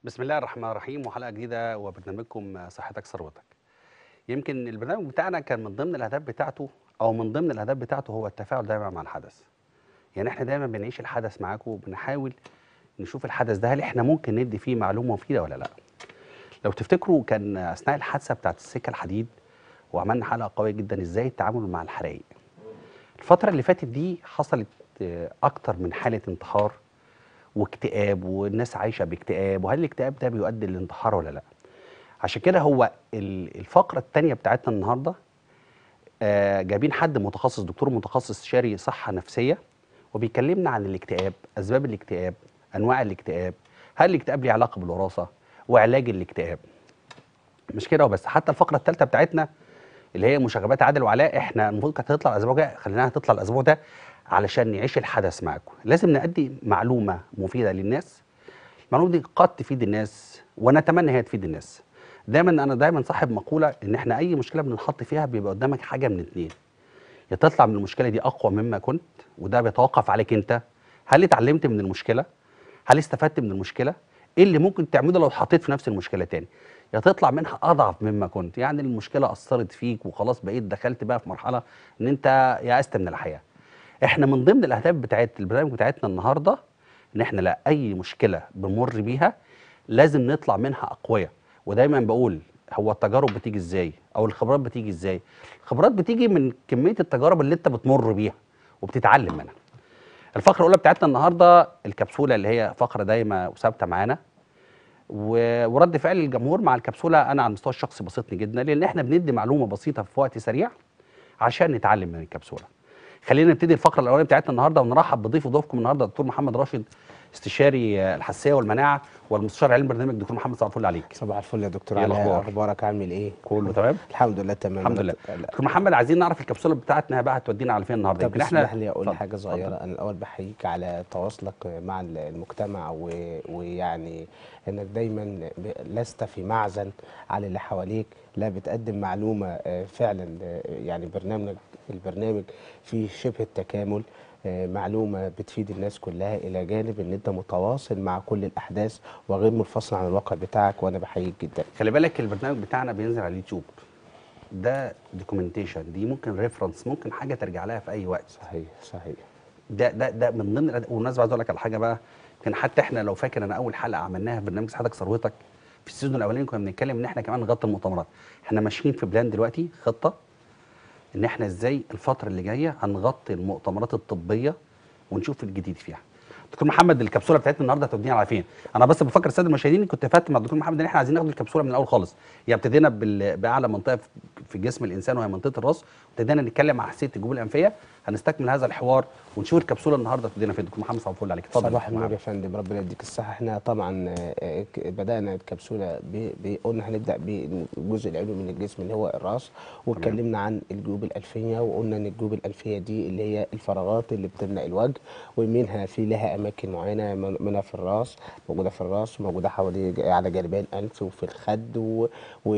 بسم الله الرحمن الرحيم وحلقه جديده وبرنامجكم صحتك ثروتك. يمكن البرنامج بتاعنا كان من ضمن الاهداف بتاعته او من ضمن الاهداف بتاعته هو التفاعل دايما مع الحدث. يعني احنا دايما بنعيش الحدث معاكم وبنحاول نشوف الحدث ده هل احنا ممكن ندي فيه معلومه مفيده ولا لا. لو تفتكروا كان اثناء الحادثه بتاعت السكه الحديد وعملنا حلقه قويه جدا ازاي التعامل مع الحرائق. الفتره اللي فاتت دي حصلت آه، اكتر من حاله انتحار واكتئاب والناس عايشه باكتئاب وهل الاكتئاب ده بيؤدي للانتحار ولا لا عشان كده هو ال- الفقره الثانيه بتاعتنا النهارده آه، جايبين حد متخصص دكتور متخصص استشاري صحه نفسيه وبيكلمنا عن الاكتئاب اسباب الاكتئاب انواع الاكتئاب هل الاكتئاب ليه علاقه بالوراثه وعلاج الاكتئاب مش كده وبس حتى الفقره الثالثه بتاعتنا اللي هي مشاغبات عادل وعلاء احنا المفروض كانت تطلع الاسبوع الجاي خليناها تطلع الاسبوع ده علشان نعيش الحدث معاكم لازم نأدي معلومه مفيده للناس المعلومه دي قد تفيد الناس ونتمنى هي تفيد الناس دايما انا دايما صاحب مقوله ان احنا اي مشكله بنحط فيها بيبقى قدامك حاجه من اتنين يا تطلع من المشكله دي اقوى مما كنت وده بيتوقف عليك انت هل اتعلمت من المشكله هل استفدت من المشكله ايه اللي ممكن تعمله لو اتحطيت في نفس المشكله تاني يا تطلع منها اضعف مما كنت يعني المشكله اثرت فيك وخلاص بقيت دخلت بقى في مرحله ان انت يأست من الحياه احنا من ضمن الاهداف بتاعت البرنامج بتاعتنا النهارده ان احنا لا اي مشكله بنمر بيها لازم نطلع منها اقوياء ودايما بقول هو التجارب بتيجي ازاي او الخبرات بتيجي ازاي الخبرات بتيجي من كميه التجارب اللي انت بتمر بيها وبتتعلم منها الفقره الاولى بتاعتنا النهارده الكبسوله اللي هي فقره دايمه وثابته معانا و- ورد فعل الجمهور مع الكبسوله انا على المستوى الشخصي بسطني جدا لان احنا بندي معلومه بسيطه في وقت سريع عشان نتعلم من الكبسوله خلينا نبتدي الفقره الاولانيه بتاعتنا النهارده ونرحب بضيف ضيفكم النهارده الدكتور محمد راشد استشاري آه، الحساسيه والمناعه والمستشار علم برنامج دكتور محمد صباح الفل عليك صباح الفل يا دكتور إيه علاء الأخبار؟ اخبارك عامل ايه كله تمام الحمد لله تمام الحمد لله لا. دكتور محمد عايزين نعرف الكبسوله بتاعتنا بقى هتودينا على فين النهارده طب اسمح لي اقول اتفضل، حاجه اتفضل. صغيره انا الاول بحييك على تواصلك مع المجتمع و- ويعني انك دايما ب- لست في معزل على اللي حواليك لا بتقدم معلومه آه، فعلا آه، يعني برنامج البرنامج فيه شبه التكامل آه، معلومه بتفيد الناس كلها الى جانب ان انت متواصل مع كل الاحداث وغير منفصل عن الواقع بتاعك وانا بحييك جدا خلي بالك البرنامج بتاعنا بينزل على اليوتيوب ده دوكيومنتيشن دي ممكن ريفرنس ممكن حاجه ترجع لها في اي وقت صحيح صحيح ده ده ده من ضمن الأد- والناس عايز اقول لك على حاجه بقى كان حتى احنا لو فاكر انا اول حلقه عملناها في برنامج صحتك ثروتك في السيزون الاولاني كنا بنتكلم ان احنا كمان نغطي المؤتمرات احنا ماشيين في بلان دلوقتي خطه ان احنا ازاي الفتره اللي جايه هنغطي المؤتمرات الطبيه ونشوف الجديد فيها دكتور محمد الكبسوله بتاعتنا النهارده هتودينا على فين انا بس بفكر الساده المشاهدين كنت فات مع الدكتور محمد ان احنا عايزين ناخد الكبسوله من الاول خالص يعني ابتدينا بال- باعلى منطقه في- في جسم الانسان وهي منطقه الراس ابتدينا نتكلم عن حساسيه الجيوب الانفيه هنستكمل هذا الحوار ونشوف الكبسوله النهارده هتودينا فين دكتور محمد صباح الفل عليك اتفضل صباح يا النور يا دكتور فندم ربنا يديك الصحة احنا طبعا آه، آه، ك- بدأنا الكبسولة ب- ب- قلنا هنبدأ بالجزء العلوي من الجسم اللي هو الرأس واتكلمنا عن الجيوب الأنفية وقلنا ان الجيوب الأنفية دي اللي هي الفراغات اللي بتملأ الوجه ومنها في لها أماكن معينة من- منها في الرأس موجودة في الرأس وموجودة حوالي ج- على جانبي الأنف وفي الخد و-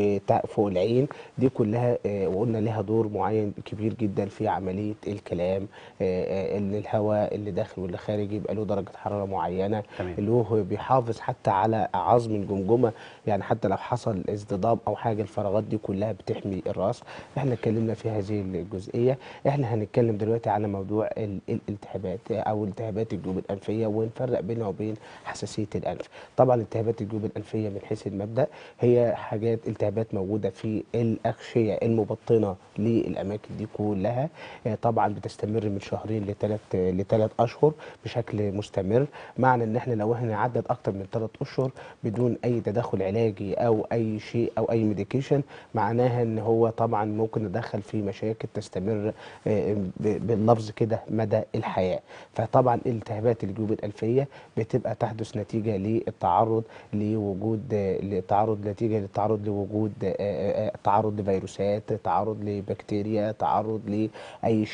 وفوق العين دي كلها آه، وقلنا لها دور معين كبير جدا في عملية الكلام آه، آه، ان الهواء اللي داخل واللي خارج يبقى له درجة حرارة معينة تمام. اللي هو بيحافظ حتى على عظم الجمجمة يعني حتى لو حصل اصطدام او حاجة الفراغات دي كلها بتحمي الراس احنا اتكلمنا في هذه الجزئية احنا هنتكلم دلوقتي على موضوع ال- الالتهابات او التهابات الجيوب الانفية ونفرق بينها وبين حساسية الانف طبعا التهابات الجيوب الانفية من حيث المبدأ هي حاجات التهابات موجودة في الاغشية المبطنة للاماكن دي كلها آه، طبعا بتستمر من شهرين لثلاث لثلاث اشهر بشكل مستمر معنى ان احنا لو احنا عدت اكتر من ثلاث اشهر بدون اي تدخل علاجي او اي شيء او اي ميديكيشن معناها ان هو طبعا ممكن ندخل في مشاكل تستمر آه، ب- باللفظ كده مدى الحياه فطبعا التهابات الجيوب الانفيه بتبقى تحدث نتيجه للتعرض لوجود آه، لتعرض نتيجه للتعرض لوجود آه، آه، آه، تعرض لفيروسات تعرض لبكتيريا تعرض لاي شيء آه،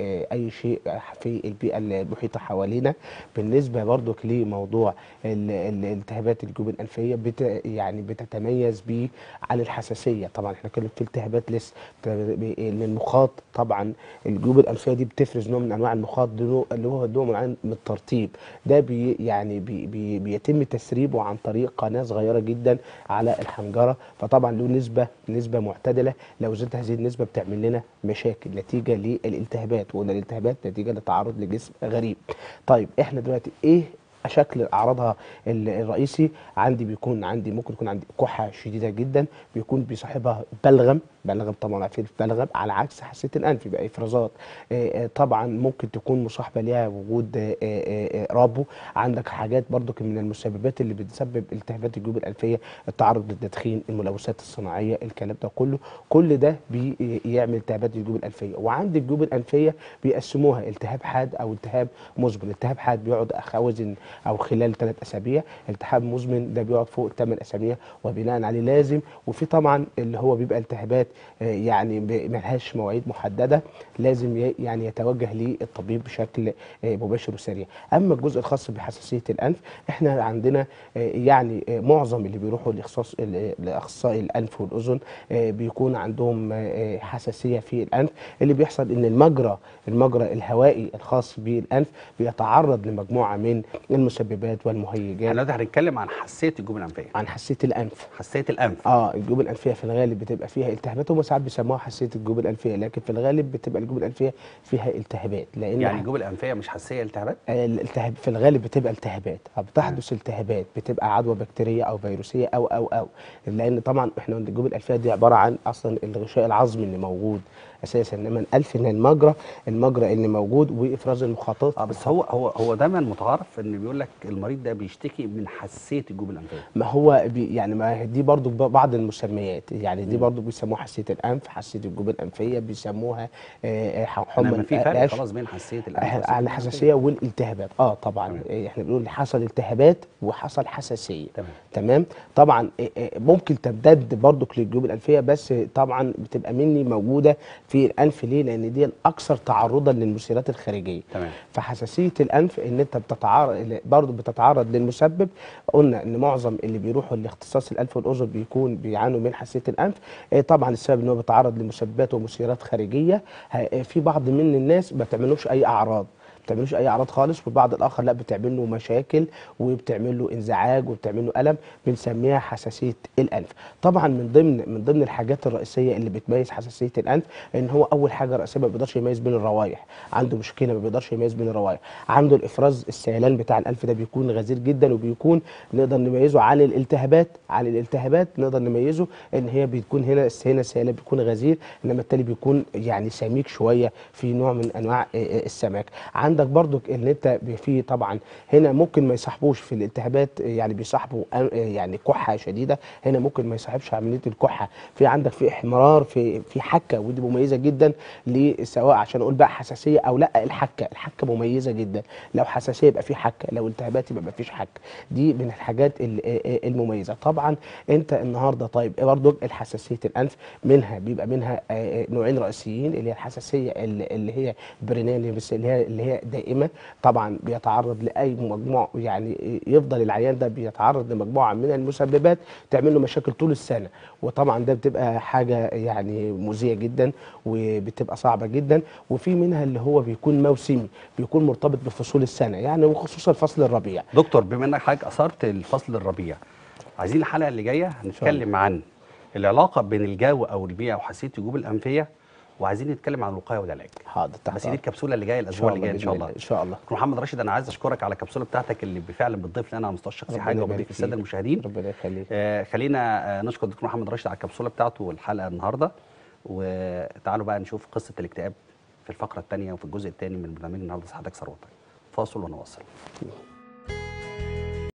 آه، اي شيء في البيئه المحيطه حوالينا بالنسبه برضو لموضوع ال- ال- الالتهابات الجيوب الانفيه بت يعني بتتميز بيه عن الحساسيه طبعا احنا كنا في التهابات لسه بت- ب- ان المخاط طبعا الجيوب الانفيه دي بتفرز نوع من انواع المخاط ده نوع- اللي هو نوع معين من الترطيب ده بي يعني بي بي بيتم تسريبه عن طريق قناه صغيره جدا على الحنجره فطبعا له نسبه نسبه معتدله لو زادت هذه النسبه بتعمل لنا مشاكل نتيجه للالتهابات وقلنا الالتهابات نتيجه لتعرض لجسم غريب طيب احنا دلوقتي ايه شكل اعراضها ال- الرئيسي عندي بيكون عندي ممكن يكون عندي كحه شديده جدا بيكون بيصاحبها بلغم بلغم طبعا عارفين البلغم على عكس حساسيه الانف يبقى افرازات آه، آه، طبعا ممكن تكون مصاحبه ليها وجود آه، آه، آه، ربو عندك حاجات برضو من المسببات اللي بتسبب التهابات الجيوب الانفيه التعرض للتدخين الملوثات الصناعيه الكلام ده كله كل ده بيعمل التهابات الجيوب الانفيه وعند الجيوب الانفيه بيقسموها التهاب حاد او التهاب مزمن التهاب حاد بيقعد خوازن او خلال ثلاث اسابيع التهاب مزمن ده بيقعد فوق 8 اسابيع وبناء عليه لازم وفي طبعا اللي هو بيبقى التهابات آه، يعني ب- ملهاش مواعيد محدده لازم ي- يعني يتوجه للطبيب بشكل آه، مباشر وسريع اما الجزء الخاص بحساسيه الانف احنا عندنا آه، يعني آه، معظم اللي بيروحوا لاخصاص ال- لاخصائي الانف والاذن آه، بيكون عندهم آه، حساسيه في الانف اللي بيحصل ان المجرى المجرى الهوائي الخاص بالانف بيتعرض لمجموعه من المسببات والمهيجات احنا دلوقتي هنتكلم عن حساسيه الجيوب الانفيه عن حساسيه الانف حساسيه الانف اه الجيوب الانفيه في الغالب بتبقى فيها التهابات هم ساعات بيسموها حساسيه الجيوب الانفيه لكن في الغالب بتبقى الجيوب الانفيه فيها التهابات لان يعني الجيوب الانفيه مش حساسيه التهابات الالتهاب في الغالب بتبقى التهابات أو بتحدث التهابات بتبقى عدوى بكتيريه او فيروسيه او او او لان طبعا احنا قلنا الجيوب الانفيه دي عباره عن اصلا الغشاء العظمي اللي موجود اساسا انما الالف ان المجرى المجرى اللي موجود وافراز المخاطات اه بس هو هو هو دايما متعارف ان بيقول لك المريض ده بيشتكي من حساسيه الجيوب الانفيه ما هو بي يعني ما هي دي برضو ب- بعض المسميات يعني دي مم. برضو بيسموها حساسيه الانف حساسيه الجيوب الانفيه بيسموها آه، آه، حمى انما في فرق القش. خلاص بين حساسيه الانف على وحساسية الحساسيه والالتهابات اه طبعا تمام. إيه، احنا بنقول حصل التهابات وحصل حساسيه تمام تمام طبعا إيه، إيه، ممكن تمتد برضك للجيوب الانفيه بس طبعا بتبقى مني موجوده في الانف ليه لان دي الاكثر تعرضا للمثيرات الخارجيه تمام فحساسيه الانف ان انت بتتعرض برضه بتتعرض للمسبب قلنا ان معظم اللي بيروحوا لاختصاص الانف والاذن بيكون بيعانوا من حساسيه الانف آه، طبعا السبب ان هو بيتعرض لمسببات ومثيرات خارجيه ه- آه، في بعض من الناس ما بتعملوش اي اعراض ما بتعملوش اي اعراض خالص والبعض الاخر لا بتعمل له مشاكل وبتعمل له انزعاج وبتعمل له الم بنسميها حساسيه الانف طبعا من ضمن من ضمن الحاجات الرئيسيه اللي بتميز حساسيه الانف ان هو اول حاجه رئيسيه ما بيقدرش يميز بين الروائح عنده مشكله ما بيقدرش يميز بين الروائح عنده الافراز السيلان بتاع الانف ده بيكون غزير جدا وبيكون نقدر نميزه عن الالتهابات عن الالتهابات نقدر نميزه ان هي بتكون هنا هنا السيلان بيكون غزير انما التالي بيكون يعني سميك شويه في نوع من انواع آه، آه، السماك عندك برضو ان انت بي- في طبعا هنا ممكن ما يصاحبوش في الالتهابات آه، يعني بيصاحبوا آه، يعني كحه شديده هنا ممكن ما يصاحبش عمليه الكحه في عندك في احمرار في في حكه ودي مميزه جدا سواء عشان اقول بقى حساسيه او لا الحكه الحكه مميزه جدا لو حساسيه يبقى في حكه لو التهابات يبقى ما فيش حكه دي من الحاجات ال- آه، آه، المميزه طبعا انت النهارده طيب برضو الحساسيه الانف منها بيبقى منها آه، آه، نوعين رئيسيين اللي هي الحساسيه اللي اللي هي برينيه اللي بس- اللي هي اللي هي دائمه طبعا بيتعرض لاي مجموع يعني يفضل العيان ده بيتعرض لمجموعه من المسببات تعمل له مشاكل طول السنه وطبعا ده بتبقى حاجه يعني مؤذيه جدا وبتبقى صعبه جدا وفي منها اللي هو بيكون موسمي بيكون مرتبط بفصول السنه يعني وخصوصا فصل الربيع دكتور بما انك حضرتك اثرت الفصل الربيع عايزين الحلقه اللي جايه هنتكلم عن العلاقه بين الجو او البيئه وحساسيه الجيوب الانفيه وعايزين نتكلم عن الوقايه والعلاج حاضر تحت بس دي أمرك. الكبسوله اللي جايه ان الاسبوع شاء اللي الله جاي ان شاء بإذن الله ان شاء الله دكتور محمد راشد انا عايز اشكرك على الكبسوله بتاعتك اللي فعلا بتضيف لنا على المستوى الشخصي ربنا حاجه يبارك وبتضيف للساده فيك. المشاهدين ربنا يخليك آه خلينا آه نشكر دكتور محمد راشد على الكبسوله بتاعته والحلقه النهارده وتعالوا بقى نشوف قصه الاكتئاب في الفقره الثانيه وفي الجزء الثاني من برنامج النهارده صحتك ثروتك فاصل ونواصل